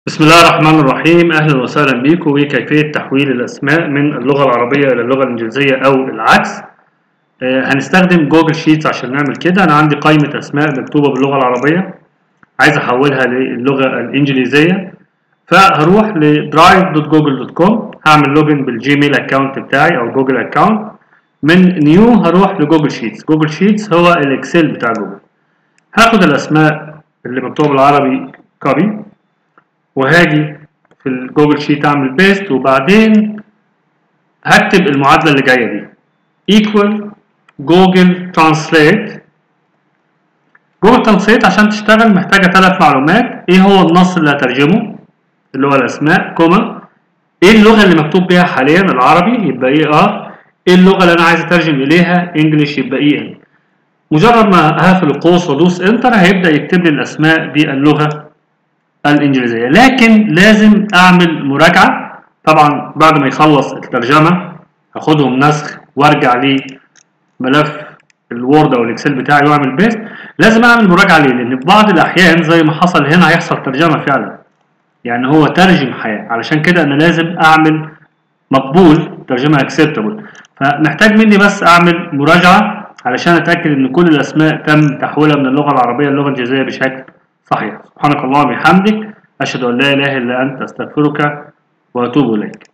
بسم الله الرحمن الرحيم أهلا وسهلا بكم وكيفية تحويل الأسماء من اللغة العربية إلى اللغة الإنجليزية أو العكس آه، هنستخدم جوجل شيتس عشان نعمل كده أنا عندي قائمة أسماء مكتوبة باللغة العربية عايز أحولها للغة الإنجليزية فهروح لدرايف.google.com هعمل لوجن بالجيميل أكاونت بتاعي أو جوجل أكاونت من نيو هروح لجوجل شيتس جوجل شيتس هو الإكسل بتاع جوجل هاخد الأسماء اللي مكتوبة بالعربي كوبي وهاجي في الجوجل شيت اعمل بيست وبعدين هكتب المعادلة اللي جاية دي equal جوجل ترانسليت جوجل ترانسليت عشان تشتغل محتاجة ثلاث معلومات ايه هو النص اللي هترجمه اللي هو الاسماء كوما ايه اللغة اللي مكتوب بيها حاليا العربي يبقى ايه ار ايه اللغة اللي انا عايز اترجم اليها انجلش يبقى ايه ان مجرد ما هقفل القوس وادوس انتر هيبدأ يكتب لي الاسماء باللغة الإنجليزية لكن لازم أعمل مراجعة طبعا بعد ما يخلص الترجمة هاخدهم نسخ وارجع لملف الوورد أو الإكسل بتاعي وأعمل بيست لازم أعمل مراجعة ليه لأن في بعض الأحيان زي ما حصل هنا هيحصل ترجمة فعلا يعني هو ترجم حياة علشان كده أنا لازم أعمل مقبول ترجمة acceptable فمحتاج مني بس أعمل مراجعة علشان أتأكد إن كل الأسماء تم تحويلها من اللغة العربية للغة الإنجليزية بشكل صحيح سبحانك اللهم وبحمدك أشهد أن لا إله إلا أنت أستغفرك وأتوب إليك